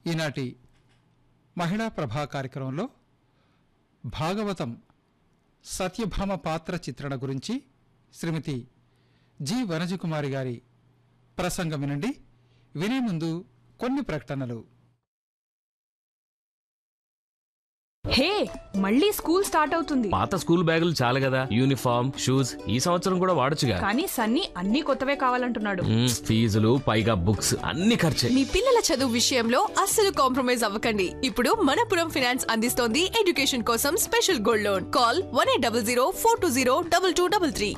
ఈనాటి మహిళా ప్రభా కార్యక్రమంలో భాగవతం సత్యభామ పాత్ర చిత్రణ గురించి శ్రీమతి జి వనజకుమారి గారి ప్రసంగం వినండి వినే ముందు కొన్ని ప్రకటనలు హే మళ్ళీ స్కూల్ స్టార్ట్ అవుతుంది పాత స్కూల్ బ్యాగులు చాలు కదా యూనిఫామ్ షూస్ ఈ సంవత్సరం కూడా వాడొచ్చుగా కానీ సన్నీ అన్ని కొత్తవే కావాలంటున్నాడు మ్మ్, ఫీజులు పైగా బుక్స్ అన్ని ఖర్చే మీ పిల్లల చదువు విషయంలో అస్సలు కాంప్రమైజ్ అవ్వకండి ఇప్పుడు మనపురం ఫైనాన్స్ అందిస్తోంది ఎడ్యుకేషన్ కోసం special gold loan call one eight double zero four two zero double two double three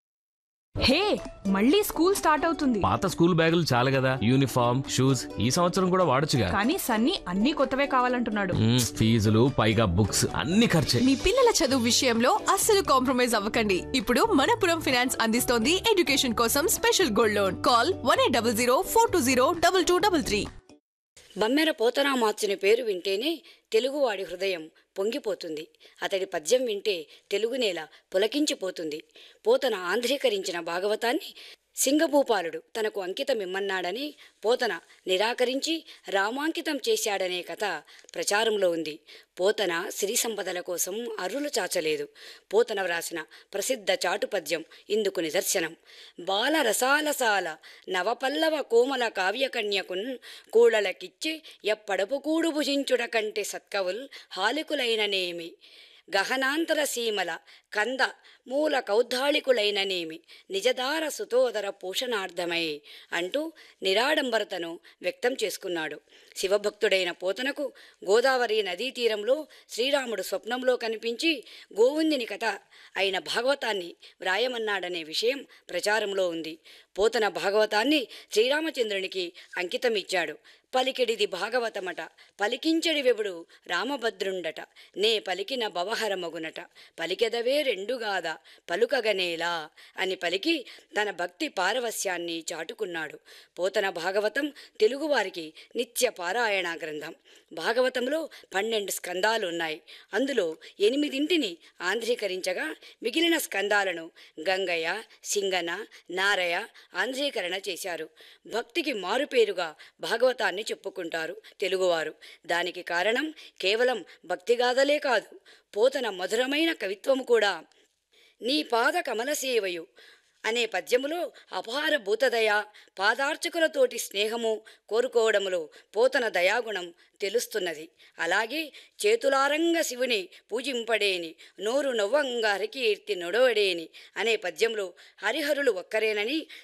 hey మళ్ళీ స్కూల్ స్టార్ట్ అవుతుంది పాత స్కూల్ బ్యాగులు చాలు కదా యూనిఫామ్ షూస్ ఈ సంవత్సరం కూడా వాడొచ్చుగా కానీ సన్నీ అన్ని కొత్తవే కావాలంటున్నాడు మ్మ్, ఫీజులు పైగా బుక్స్ అన్ని ఖర్చే మీ పిల్లల చదువు విషయంలో అస్సలు కాంప్రమైజ్ అవ్వకండి ఇప్పుడు మనపురం ఫైనాన్స్ అందిస్తోంది ఎడ్యుకేషన్ కోసం special gold loan call one eight double zero four two zero double two double three Bammera పోతనామాచుని పేరు వింటేనే తెలుగువాడి హృదయం పొంగిపోతుంది అతడి పద్యం వింటే తెలుగు నేల పులకించిపోతుంది పోతన ఆంధ్రీకరించిన భాగవతాన్ని సింగభూపాలుడు తనకు అంకితమిమ్మన్నాడని పోతన నిరాకరించి రామాంకితం చేశాడనే కథ ప్రచారంలో ఉంది పోతన సిరి సంపదల కోసం అరులు చాచలేదు పోతన వ్రాసిన ప్రసిద్ధ చాటు పద్యం ఇందుకు నిదర్శనం బాల రసాలసాల నవపల్లవ కోమల కావ్యకన్యకున్ కూడలకిచ్చి ఎప్పడపు కూడు భుజించుట కంటే సత్కవుల్ హాలికులైననేమి గహనాంతర సీమల కంద మూల కౌద్ధాళికులైననేమి నిజదార సుతోదర పోషణార్థమై అంటూ నిరాడంబరతను వ్యక్తం చేసుకున్నాడు శివభక్తుడైన పోతనకు గోదావరి నదీ తీరంలో శ్రీరాముడు స్వప్నంలో కనిపించి గోవుందిని కథ అయిన భాగవతాన్ని వ్రాయమన్నాడనే విషయం ప్రచారంలో ఉంది పోతన భాగవతాన్ని శ్రీరామచంద్రునికి అంకితమిచ్చాడు పలికిడిది భాగవతమట పలికించడి వెబుడు రామభద్రుండట నే పలికిన భవహరమగునట పలికెదవే రెండుగాద పలుకగనేలా అని పలికి తన భక్తి పారవస్యాన్ని చాటుకున్నాడు పోతన భాగవతం తెలుగువారికి నిత్య పారాయణ గ్రంథం భాగవతంలో పన్నెండు స్కందాలు ఉన్నాయి అందులో ఎనిమిదింటిని ఆంధ్రీకరించగా మిగిలిన స్కందాలను గంగయ్య సింగన నారయ ఆంధ్రీకరణ చేశారు భక్తికి మారుపేరుగా భాగవతాన్ని చెప్పుకుంటారు తెలుగువారు దానికి కారణం కేవలం భక్తిగాథలే కాదు పోతన మధురమైన కవిత్వము కూడా నీ పాద కమల సేవయు అనే పద్యములో అపార భూతదయ పాదార్చకులతోటి స్నేహము కోరుకోవడములో పోతన దయాగుణం తెలుస్తున్నది అలాగే చేతులారంగ శివుని పూజింపడేని నోరు నవ్వంగా హరికీర్తి నొడవడేని అనే పద్యంలో హరిహరులు ఒక్కరేనని